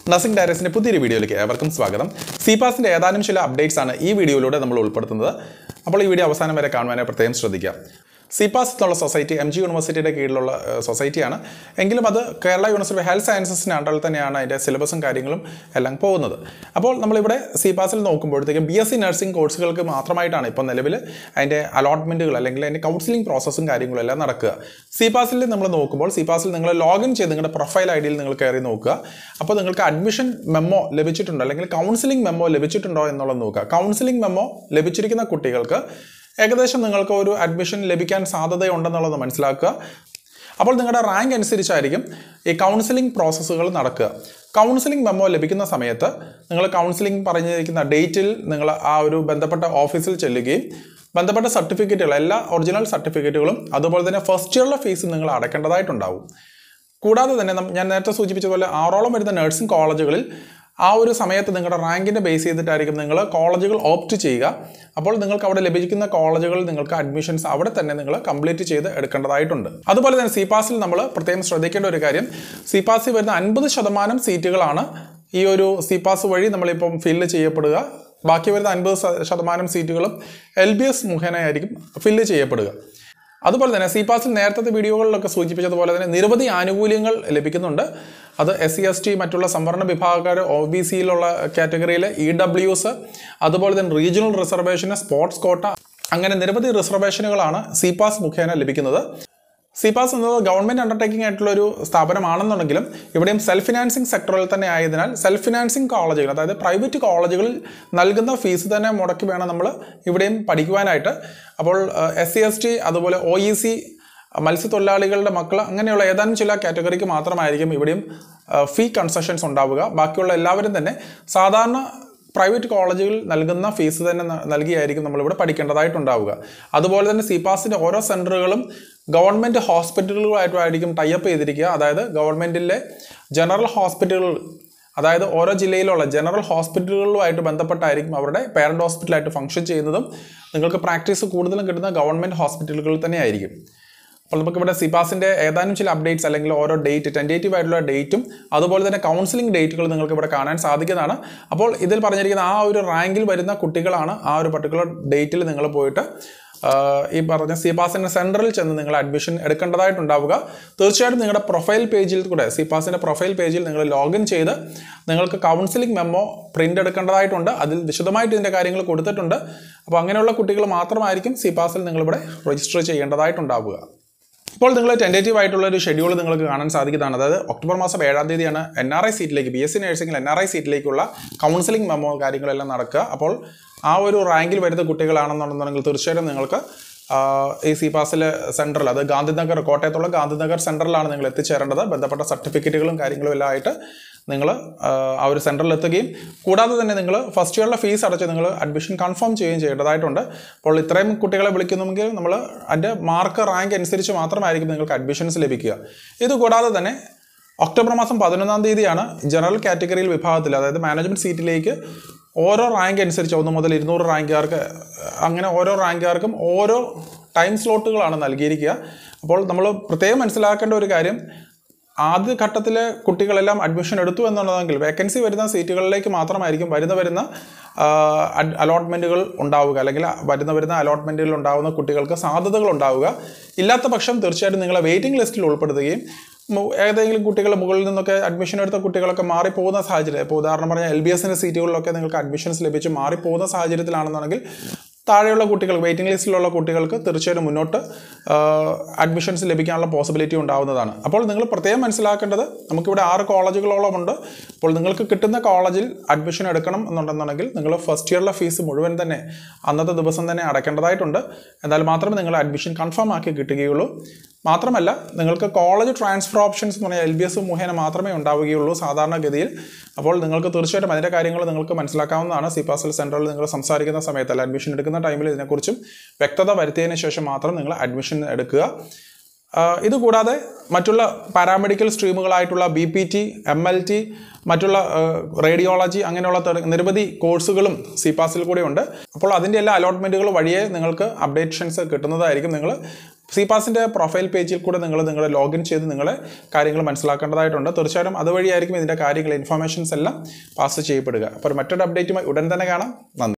നസിംഗ് ഡയറക്സിന്റെ പുതിയൊരു വീഡിയോയിലേക്ക് ഏവർക്കും സ്വാഗതം സിപാസിന്റെ ഏതാനും ചില അപ്ഡേറ്റ്സ് ആണ് ഈ വീഡിയോയിലൂടെ നമ്മൾ ഉൾപ്പെടുത്തുന്നത് അപ്പോൾ ഈ വീഡിയോ അവസാനം വരെ കാണുവാനായി പ്രത്യേകം ശ്രദ്ധിക്കാം സിപാസ് എന്നുള്ള സൊസൈറ്റി എം ജി യൂണിവേഴ്സിറ്റിയുടെ കീഴിലുള്ള ഏഹ്, സൊസൈറ്റിയാണ് എങ്കിലും അത് കേരള യൂണിവേഴ്സിറ്റി ഹെൽത്ത് സയൻസസിൻ്റെ അണ്ടറിൽ തന്നെയാണ് അതിൻ്റെ സിലബസും കാര്യങ്ങളും എല്ലാം പോകുന്നത് അപ്പോൾ നമ്മളിവിടെ സിപാസിൽ നോക്കുമ്പോഴത്തേക്കും ബി എസ് സി നഴ്സിംഗ് കോഴ്സുകൾക്ക് മാത്രമായിട്ടാണ് ഇപ്പോൾ നിലവിൽ അതിൻ്റെ അലോട്ട്മെൻറ്റുകൾ അല്ലെങ്കിൽ അതിൻ്റെ കൗൺസിലിംഗ് പ്രോസസ്സും കാര്യങ്ങളും എല്ലാം നടക്കുക സിപാസിൽ നമ്മൾ നോക്കുമ്പോൾ സിപാസിൽ നിങ്ങൾ ലോഗിൻ ചെയ്ത് നിങ്ങളുടെ പ്രൊഫൈൽ ഐ ഡിയിൽ നിങ്ങൾ കയറി നോക്കുക അപ്പോൾ നിങ്ങൾക്ക് അഡ്മിഷൻ മെമ്മോ ലഭിച്ചിട്ടുണ്ടോ അല്ലെങ്കിൽ കൗൺസിലിംഗ് മെമ്മോ ലഭിച്ചിട്ടുണ്ടോ എന്നുള്ളത് നോക്കുക കൗൺസിലിംഗ് മെമ്മോ ലഭിച്ചിരിക്കുന്ന കുട്ടികൾക്ക് ഏകദേശം നിങ്ങൾക്ക് ഒരു അഡ്മിഷൻ ലഭിക്കാൻ സാധ്യതയുണ്ടെന്നുള്ളത് മനസ്സിലാക്കുക അപ്പോൾ നിങ്ങളുടെ റാങ്ക് അനുസരിച്ചായിരിക്കും ഈ കൗൺസിലിംഗ് പ്രോസസ്സുകൾ നടക്കുക കൗൺസിലിംഗ് മെമ്മോ ലഭിക്കുന്ന സമയത്ത് നിങ്ങൾ കൗൺസിലിംഗ് പറഞ്ഞിരിക്കുന്ന ഡേറ്റിൽ നിങ്ങൾ ആ ഒരു ബന്ധപ്പെട്ട ഓഫീസിൽ ചെല്ലുകയും ബന്ധപ്പെട്ട സർട്ടിഫിക്കറ്റുകൾ എല്ലാ ഒറിജിനൽ സർട്ടിഫിക്കറ്റുകളും അതുപോലെ തന്നെ ഫസ്റ്റ് ഇയറിലെ ഫീസ് നിങ്ങൾ അടയ്ക്കേണ്ടതായിട്ടുണ്ടാവും കൂടാതെ തന്നെ നം- ഞാൻ നേരത്തെ സൂചിപ്പിച്ചതുപോലെ ആറോളം വരുന്ന നഴ്സിംഗ് കോളേജുകളിൽ ആ ഒരു സമയത്ത് നിങ്ങളുടെ റാങ്കിൻ്റെ ബേസ് ചെയ്തിട്ടായിരിക്കും നിങ്ങൾ കോളേജുകൾ ഓപ്റ്റ് ചെയ്യുക അപ്പോൾ നിങ്ങൾക്ക് അവിടെ ലഭിക്കുന്ന കോളേജുകളിൽ നിങ്ങൾക്ക് അഡ്മിഷൻസ് അവിടെ തന്നെ നിങ്ങൾ കംപ്ലീറ്റ് ചെയ്ത് എടുക്കേണ്ടതായിട്ടുണ്ട് അതുപോലെ തന്നെ സിപാസിൽ നമ്മൾ പ്രത്യേകം ശ്രദ്ധിക്കേണ്ട ഒരു കാര്യം സിപാസിൽ വരുന്ന അൻപത് ശതമാനം സീറ്റുകളാണ് ഈ ഒരു സിപാസ് വഴി നമ്മളിപ്പം ഫില്ല് ചെയ്യപ്പെടുക ബാക്കി വരുന്ന അൻപത് ശതമാനം സീറ്റുകളും എൽ ബി എസ് മുഖേനയായിരിക്കും ഫില്ല് ചെയ്യപ്പെടുക അതുപോലെ തന്നെ സിപാസിൽ നേരത്തെ വീഡിയോകളിലൊക്കെ സൂചിപ്പിച്ചതുപോലെ തന്നെ നിരവധി ആനുകൂല്യങ്ങൾ ലഭിക്കുന്നുണ്ട് അത് എസ് സി എസ് ടി മറ്റുള്ള സംവരണ വിഭാഗക്കാർ ഒ ബി സിയിലുള്ള കാറ്റഗറിയിലെ ഇ ഡബ്ല്യുസ് അതുപോലെ തന്നെ റീജിയണൽ റിസർവേഷന് സ്പോർട്സ് കോട്ട അങ്ങനെ നിരവധി റിസർവേഷനുകളാണ് സിപാസ് മുഖേന ലഭിക്കുന്നത് സിപാസ് എന്നത് ഗവൺമെൻറ് അണ്ടർടേക്കിംഗ് ആയിട്ടുള്ള ഒരു സ്ഥാപനമാണെന്നുണ്ടെങ്കിലും ഇവിടെയും സെൽഫ് ഫിനാൻസിങ് സെക്ടറിൽ തന്നെ ആയതിനാൽ സെൽഫ് ഫിനാൻസിങ് കോളേജുകൾ അതായത് പ്രൈവറ്റ് കോളേജുകളിൽ നൽകുന്ന ഫീസ് തന്നെ മുടക്കി വേണം നമ്മൾ ഇവിടെയും പഠിക്കുവാനായിട്ട് അപ്പോൾ എസ് സി എസ് ടി അതുപോലെ ഒ ഇ സി മത്സ്യത്തൊഴിലാളികളുടെ മക്കൾ അങ്ങനെയുള്ള ഏതാനും ചില കാറ്റഗറിക്ക് മാത്രമായിരിക്കും ഇവിടെയും ഫീ കൺസെഷൻസ് ഉണ്ടാവുക ബാക്കിയുള്ള എല്ലാവരും തന്നെ സാധാരണ പ്രൈവറ്റ് കോളേജുകളിൽ നൽകുന്ന ഫീസ് തന്നെ ന- നൽകിയായിരിക്കും നമ്മളിവിടെ പഠിക്കേണ്ടതായിട്ടുണ്ടാവുക അതുപോലെ തന്നെ സിപാസിൻ്റെ ഓരോ സെൻറ്ററുകളും ഗവൺമെൻറ് ഹോസ്പിറ്റലുകളായിട്ടുമായിരിക്കും ടൈപ്പ് ചെയ്തിരിക്കുക അതായത് ഗവൺമെൻറ്റിലെ ജനറൽ ഹോസ്പിറ്റലുകൾ അതായത് ഓരോ ജില്ലയിലുള്ള ജനറൽ ഹോസ്പിറ്റലുകളുമായിട്ട് ബന്ധപ്പെട്ടായിരിക്കും അവരുടെ പേരൻ്റ് ഹോസ്പിറ്റലായിട്ട് ഫംഗ്ഷൻ ചെയ്യുന്നതും നിങ്ങൾക്ക് പ്രാക്ടീസ് കൂടുതലും കിട്ടുന്ന ഗവൺമെൻറ് ഹോസ്പിറ്റലുകളിൽ തന്നെയായിരിക്കും അപ്പോൾ നമുക്കിവിടെ സിപാസിൻ്റെ ഏതാനും ചില അപ്ഡേറ്റ്സ് അല്ലെങ്കിൽ ഓരോ ഡേറ്റ് ടെൻറ്റേറ്റീവ് ആയിട്ടുള്ള ഡേറ്റും അതുപോലെ തന്നെ കൗൺസിലിംഗ് ഡേറ്റുകൾ നിങ്ങൾക്ക് ഇവിടെ കാണാൻ സാധിക്കുന്നതാണ് അപ്പോൾ ഇതിൽ പറഞ്ഞിരിക്കുന്ന ആ ഒരു റാങ്കിൽ വരുന്ന കുട്ടികളാണ് ആ ഒരു പർട്ടിക്കുലർ ഡേറ്റിൽ നിങ്ങൾ പോയിട്ട് ആ, ഈ പറഞ്ഞ സിപാസിൻ്റെ സെൻറ്ററിൽ ചെന്ന് നിങ്ങൾ അഡ്മിഷൻ എടുക്കേണ്ടതായിട്ടുണ്ടാവുക തീർച്ചയായിട്ടും നിങ്ങളുടെ പ്രൊഫൈൽ പേജിൽ കൂടെ സിപാസിൻ്റെ പ്രൊഫൈൽ പേജിൽ നിങ്ങൾ ലോഗിൻ ചെയ്ത് നിങ്ങൾക്ക് കൗൺസിലിംഗ് മെമ്മോ പ്രിൻ്റ് എടുക്കേണ്ടതായിട്ടുണ്ട് അതിൽ വിശദമായിട്ട് ഇതിൻ്റെ കാര്യങ്ങൾ കൊടുത്തിട്ടുണ്ട് അപ്പോൾ അങ്ങനെയുള്ള കുട്ടികൾ മാത്രമായിരിക്കും സിപാസിൽ നിങ്ങളിവിടെ രജിസ്റ്റർ ചെയ്യേണ്ടതായിട്ടുണ്ടാവുക ഇപ്പോൾ നിങ്ങൾ ടെൻറ്റേറ്റീവ് ആയിട്ടുള്ള ഒരു ഷെഡ്യൂൾ നിങ്ങൾക്ക് കാണാൻ സാധിക്കുന്നതാണ് അതായത് ഒക്ടോബർ മാസം ഏഴാം തീയതിയാണ് എൻ ആർ ഐ സീറ്റിലേക്ക് ബി എസ് സി നഴ്സിംഗിൽ എൻ ആർ ഐ സീറ്റിലേക്കുള്ള കൗൺസിലിംഗ് മെമ്മോ കാര്യങ്ങളെല്ലാം നടക്കുക അപ്പോൾ ആ ഒരു റാങ്കിൽ വരുന്ന കുട്ടികളാണെന്നുണ്ടെന്നുണ്ടെങ്കിൽ തീർച്ചയായിട്ടും നിങ്ങൾക്ക് ആ, ഈ സി പാസിൽ സെൻറ്ററിൽ അത് ഗാന്ധിനഗർ കോട്ടയത്തുള്ള ഗാന്ധിനഗർ സെൻറ്ററിലാണ് നിങ്ങൾ എത്തിച്ചേരേണ്ടത് ബന്ധപ്പെട്ട സർട്ടിഫിക്കറ്റുകളും കാര്യങ്ങളും എല്ലാം ആയിട്ട് നിങ്ങൾ ആ ഒരു സെൻറ്ററിൽ എത്തുകയും കൂടാതെ തന്നെ നിങ്ങൾ ഫസ്റ്റ് ഇയറിലെ ഫീസ് അടച്ച് നിങ്ങൾ അഡ്മിഷൻ കൺഫേം ചെയ്യുകയും ചെയ്യേണ്ടതായിട്ടുണ്ട് അപ്പോൾ ഇത്രയും കുട്ടികളെ വിളിക്കുന്നുവെങ്കിൽ നമ്മൾ അതിൻ്റെ മാർക്ക് റാങ്ക് അനുസരിച്ച് മാത്രമായിരിക്കും നിങ്ങൾക്ക് അഡ്മിഷൻസ് ലഭിക്കുക ഇത് കൂടാതെ തന്നെ ഒക്ടോബർ മാസം പതിനൊന്നാം തീയതിയാണ് ജനറൽ കാറ്റഗറിയിൽ വിഭാഗത്തിൽ അതായത് മാനേജ്മെൻറ്റ് സീറ്റിലേക്ക് ഓരോ റാങ്ക് അനുസരിച്ച് ഒന്ന് മുതൽ ഇരുന്നൂറ് റാങ്കുകാർക്ക് അങ്ങനെ ഓരോ റാങ്കുകാർക്കും ഓരോ ടൈം സ്ലോട്ടുകളാണ് നൽകിയിരിക്കുക അപ്പോൾ നമ്മൾ പ്രത്യേകം മനസ്സിലാക്കേണ്ട ഒരു കാര്യം ആദ്യ ഘട്ടത്തിലെ കുട്ടികളെല്ലാം അഡ്മിഷൻ എടുത്തു എന്നുള്ളതെങ്കിൽ വേക്കൻസി വരുന്ന സീറ്റുകളിലേക്ക് മാത്രമായിരിക്കും വരുന്ന വരുന്ന അലോട്ട്മെൻറ്റുകൾ ഉണ്ടാവുക അല്ലെങ്കിൽ വരുന്ന വരുന്ന അലോട്ട്മെൻറ്റുകൾ ഉണ്ടാവുന്ന കുട്ടികൾക്ക് സാധ്യതകൾ ഉണ്ടാവുക ഇല്ലാത്ത പക്ഷം തീർച്ചയായിട്ടും നിങ്ങളെ വെയിറ്റിംഗ് ലിസ്റ്റിൽ ഉൾപ്പെടുത്തുകയും മു- ഏതെങ്കിലും കുട്ടികൾ മുകളിൽ നിന്നൊക്കെ അഡ്മിഷൻ എടുത്ത കുട്ടികളൊക്കെ മാറിപ്പോകുന്ന സാഹചര്യം ഇപ്പോൾ ഉദാഹരണം പറഞ്ഞാൽ എൽ ബി എസിൻ്റെ സീറ്റുകളിലൊക്കെ നിങ്ങൾക്ക് അഡ്മിഷൻസ് ലഭിച്ച് മാറിപ്പോകുന്ന സാഹചര്യത്തിലാണെന്നുണ്ടെങ്കിൽ താഴെയുള്ള കുട്ടികൾ വെയിറ്റിംഗ് ലിസ്റ്റിലുള്ള കുട്ടികൾക്ക് തീർച്ചയായിട്ടും മുന്നോട്ട് അഡ്മിഷൻസ് ലഭിക്കാനുള്ള പോസിബിലിറ്റി ഉണ്ടാവുന്നതാണ് അപ്പോൾ നിങ്ങൾ പ്രത്യേകം മനസ്സിലാക്കേണ്ടത് നമുക്കിവിടെ ആറ് കോളേജുകളോളം ഉണ്ട് അപ്പോൾ നിങ്ങൾക്ക് കിട്ടുന്ന കോളേജിൽ അഡ്മിഷൻ എടുക്കണം എന്നുണ്ടെന്നുണ്ടെങ്കിൽ നിങ്ങൾ ഫസ്റ്റ് ഇയറിലെ ഫീസ് മുഴുവൻ തന്നെ അന്നത്തെ ദിവസം തന്നെ അടയ്ക്കേണ്ടതായിട്ടുണ്ട് എന്നാൽ മാത്രമേ നിങ്ങൾ അഡ്മിഷൻ കൺഫേം ആക്കി കിട്ടുകയുള്ളൂ മാത്രമല്ല നിങ്ങൾക്ക് കോളേജ് ട്രാൻസ്ഫർ ഓപ്ഷൻസ് എന്ന് പറഞ്ഞാൽ എൽ ബി എസ് മുഖേന മാത്രമേ ഉണ്ടാവുകയുള്ളൂ സാധാരണഗതിയിൽ അപ്പോൾ നിങ്ങൾക്ക് തീർച്ചയായിട്ടും അതിൻ്റെ കാര്യങ്ങൾ നിങ്ങൾക്ക് മനസ്സിലാക്കാവുന്നതാണ് സി പാസൽ സെൻറ്ററിൽ നിങ്ങൾ സംസാരിക്കുന്ന സമയത്ത് അല്ല അഡ്മിഷൻ എടുക്കുന്ന ടൈമിൽ ഇതിനെക്കുറിച്ചും വ്യക്തത വരുത്തിയതിന് ശേഷം മാത്രം നിങ്ങൾ അഡ്മിഷൻ എടുക്കുക ആ, ഇതുകൂടാതെ മറ്റുള്ള പാരാമെഡിക്കൽ സ്ട്രീമുകളായിട്ടുള്ള B P T M L T മറ്റുള്ള റേഡിയോളജി അങ്ങനെയുള്ള തെര- നിരവധി കോഴ്സുകളും സിപാസിൽ കൂടെ ഉണ്ട് അപ്പോൾ അതിൻ്റെ എല്ലാ അലോട്ട്മെൻറ്റുകൾ വഴിയേ നിങ്ങൾക്ക് അപ്ഡേഷൻസ് കിട്ടുന്നതായിരിക്കും നിങ്ങൾ സി പാസിൻ്റെ പ്രൊഫൈൽ പേജിൽ കൂടെ നിങ്ങൾ നിങ്ങൾ ലോഗിൻ ചെയ്ത് നിങ്ങൾ കാര്യങ്ങൾ മനസ്സിലാക്കേണ്ടതായിട്ടുണ്ട് തീർച്ചയായിട്ടും അതുവഴിയായിരിക്കും ഇതിൻ്റെ കാര്യങ്ങൾ ഇൻഫർമേഷൻസ് എല്ലാം പാസ് ചെയ്യപ്പെടുക അപ്പോൾ ഒരു മറ്റൊരു അപ്ഡേറ്റുമായി ഉടൻ തന്നെ കാണാം നന്ദി